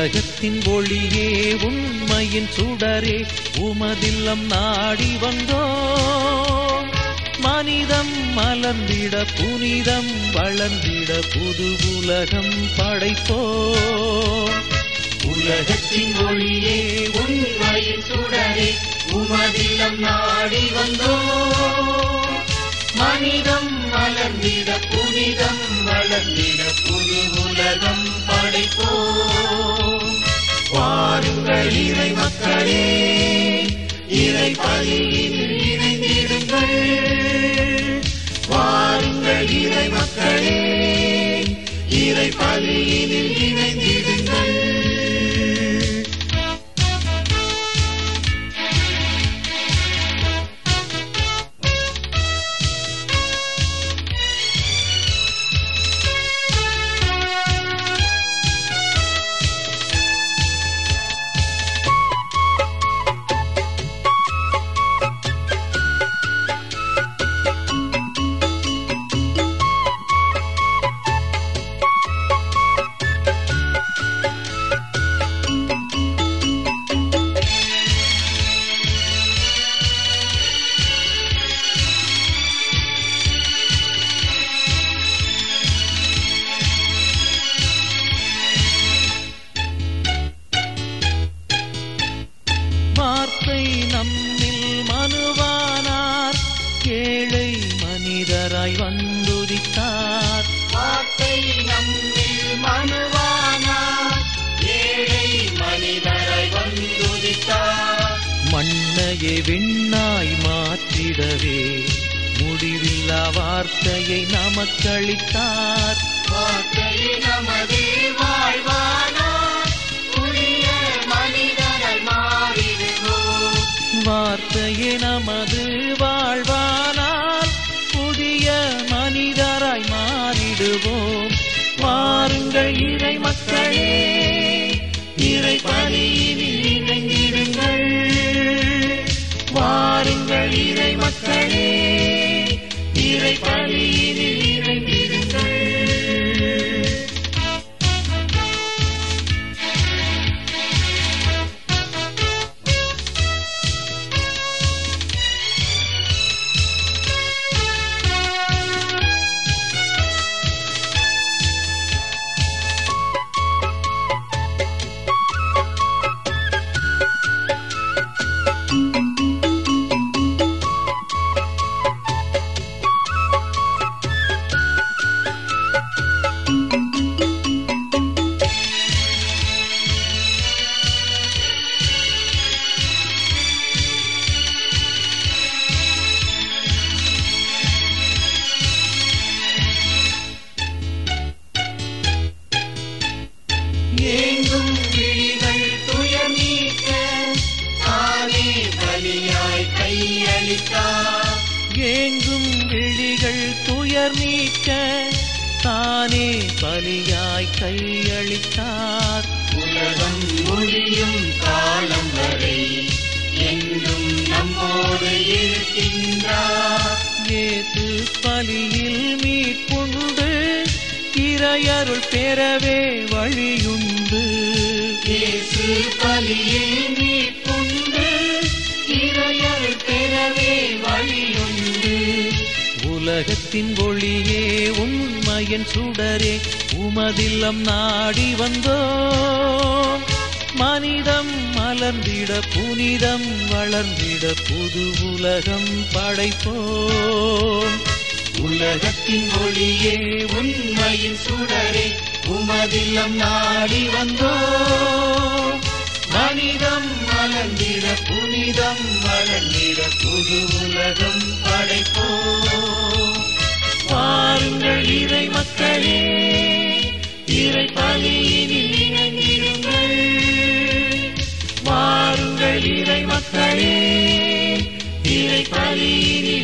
உலகத்தின் ஒளியே உண்மையின் சுடரே உமதில்லம் நாடி வந்தோம் மனிதம் மலர்ந்திட புனிதம் வளர்ந்திட புது உலகம் படைப்போம் உலகத்தின் ஒளியே உண்மையின் சுடரே உமதிலம் நாடி வந்தோ மனிதம் மலர்ந்திட புனிதம் வளர்ந்திட புது உலகம் படைப்போ வாருங்கள் இறை மக்களே இறை பலியில் இணைந்திடுங்கள் வாருங்கள் இறை மக்களே இறை பலியினில் இணைந்திடுங்கள் வார்த்தை நம்மில் மனுவானார் ஏழை மனிதராய் வந்துதித்தார் வார்த்தை நம்மில் மனுவானார் ஏழை மனிதரை வந்துதித்தார் மண்ணையே விண்ணாய் மாற்றிடவே முடிவில்லா வார்த்தையை நமக்களித்தார் வார்த்தையை நமது வாழ்வானார் புதிய மனிதரை மாறிடுவோம் வார்த்தையே நமது வாழ்வானால் புதிய மனிதராய் மாறிடுவோம் வாருங்கள் இறை மக்களே இறை பலியினில் இணைந்திடுங்கள் வாருங்கள் இறை மக்களே இறை பலியினில் இணைந்திடுங்கள் ஏங்கும் விழிகள் துயர் நீக்க தானே பலியாய் கையளித்தார் ஏங்கும் விழிகள் துயர் நீக்க தானே பலியாய் கையளித்தார் உலகம் முடியும் காலம் வரை என்றும் நம்மோடு இருக்கின்றார் இயேசு பலியில் மீட்புண்டு இறையருள் பெறவே வழியுண்டு இயேசு பலியில் மீட்புண்டு இறையருள் பெறவே வழியுண்டு உலகத்தின் ஒளியே உண்மையின் சுடரே உமதில்லம் நாடி வந்தோம் மனிதம் மலர்ந்திட புனிதம் வளர்ந்திட புது உலகம் படைப்போம் உலகத்தின் ஒளியே உண்மையின் சுடரே உமதில்லம் நாடி வந்தோ மனிதம் மலர்ந்திட புனிதம் வளர்ந்திட புது உலகம் படைப்போ வாருங்கள் இறை மக்களே இறை பலியினில் இணைந்திருங்கள் வாருங்கள் இறை மக்களே இறை பலியினில்